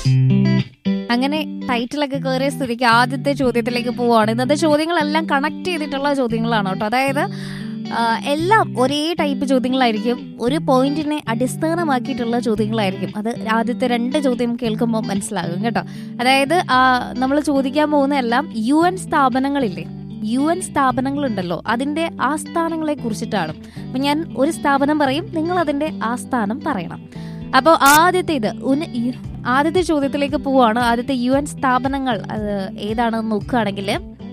അങ്ങനെ ടൈറ്റിലൊക്കെ കയറിയ സ്ഥിതിക്ക് ആദ്യത്തെ ചോദ്യത്തിലേക്ക് പോവാണ് ഇന്നത്തെ ചോദ്യങ്ങളെല്ലാം കണക്ട് ചെയ്തിട്ടുള്ള ചോദ്യങ്ങളാണ് കേട്ടോ അതായത് ആ, എല്ലാം ഒരേ ടൈപ്പ് ചോദ്യങ്ങളായിരിക്കും ഒരു പോയിന്റിനെ അടിസ്ഥാനമാക്കിയിട്ടുള്ള ചോദ്യങ്ങളായിരിക്കും അത് ആദ്യത്തെ രണ്ട് ചോദ്യം കേൾക്കുമ്പോൾ മനസ്സിലാകും കേട്ടോ അതായത് നമ്മൾ ചോദിക്കാൻ പോകുന്ന എല്ലാം യു എൻ സ്ഥാപനങ്ങളില്ലേ യു എൻ സ്ഥാപനങ്ങളുണ്ടല്ലോ അതിന്റെ ആസ്ഥാനങ്ങളെ കുറിച്ചിട്ടാണ് അപ്പൊ ഞാൻ ഒരു സ്ഥാപനം പറയും നിങ്ങൾ അതിന്റെ ആസ്ഥാനം പറയണം അപ്പോൾ ആദ്യത്തെ ഇത് ഉന്ന- ഈ- ആദ്യത്തെ ചോദ്യത്തിലേക്ക് പോവാണ് ആദ്യത്തെ യു എൻ സ്ഥാപനങ്ങൾ അത് ഏതാണെന്ന് നോക്കുകയാണെങ്കിൽ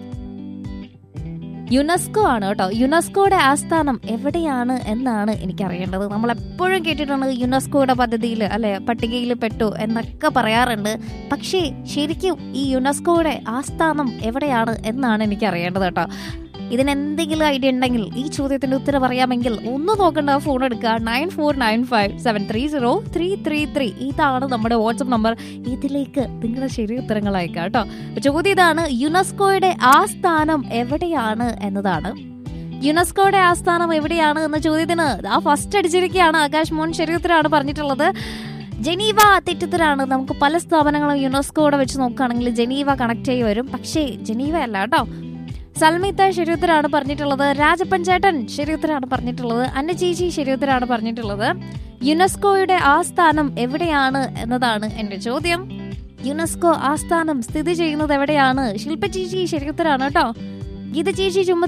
യുനെസ്കോ ആണ് കേട്ടോ യുനെസ്കോയുടെ ആസ്ഥാനം എവിടെയാണ് എന്നാണ് എനിക്കറിയേണ്ടത് നമ്മൾ എപ്പോഴും കേട്ടിട്ടുണ്ട് യുനെസ്കോയുടെ പദ്ധതിയിൽ അല്ലെ പട്ടികയിൽ പെട്ടു എന്നൊക്കെ പറയാറുണ്ട് പക്ഷേ ശരിക്കും ഈ യുനെസ്കോയുടെ ആസ്ഥാനം എവിടെയാണ് എന്നാണ് എനിക്ക് അറിയേണ്ടത് കേട്ടോ ഇതിനെന്തെങ്കിലും ഐഡിയ ഉണ്ടെങ്കിൽ ഈ ചോദ്യത്തിന്റെ ഉത്തരം അറിയാമെങ്കിൽ ഒന്ന് നോക്കണ്ട ഫോൺ എടുക്കുക nine four nine five seven three zero three three three ഇതാണ് നമ്മുടെ വാട്സപ്പ് നമ്പർ ഇതിലേക്ക് നിങ്ങളുടെ ശരി ഉത്തരങ്ങൾ അയക്കാം കേട്ടോ അപ്പൊ ചോദ്യം ഇതാണ് യുനെസ്കോയുടെ ആസ്ഥാനം എവിടെയാണ് എന്നതാണ് യുനെസ്കോയുടെ ആസ്ഥാനം എവിടെയാണ് എന്ന ചോദ്യത്തിന് ആ ഫസ്റ്റ് അടിച്ചിരിക്കുകയാണ് ആകാശ് മോൻ ശരി ഉത്തരമാണ് പറഞ്ഞിട്ടുള്ളത് ജനീവ തെറ്റുത്തരാണ് നമുക്ക് പല സ്ഥാപനങ്ങളും യുനെസ്കോയുടെ വെച്ച് നോക്കുകയാണെങ്കിൽ ജനീവ കണക്ട് ചെയ്ത് വരും പക്ഷേ ജനീവ അല്ല കേട്ടോ സൽമിത്ത ശരിയുത്തരാണ് പറഞ്ഞിട്ടുള്ളത് രാജപ്പഞ്ചേട്ടൻ ശരിയുത്തരാണ് പറഞ്ഞിട്ടുള്ളത് അന്ന ചേച്ചി ശരിയുത്തരാണ് പറഞ്ഞിട്ടുള്ളത് യുനെസ്കോയുടെ ആസ്ഥാനം എവിടെയാണ് എന്നതാണ് എന്റെ ചോദ്യം യുനെസ്കോ ആസ്ഥാനം സ്ഥിതി ചെയ്യുന്നത് എവിടെയാണ് ശില്പ ചേച്ചി ശരിയുത്തരാണ് കേട്ടോ ഗീത ചേച്ചി ചുമ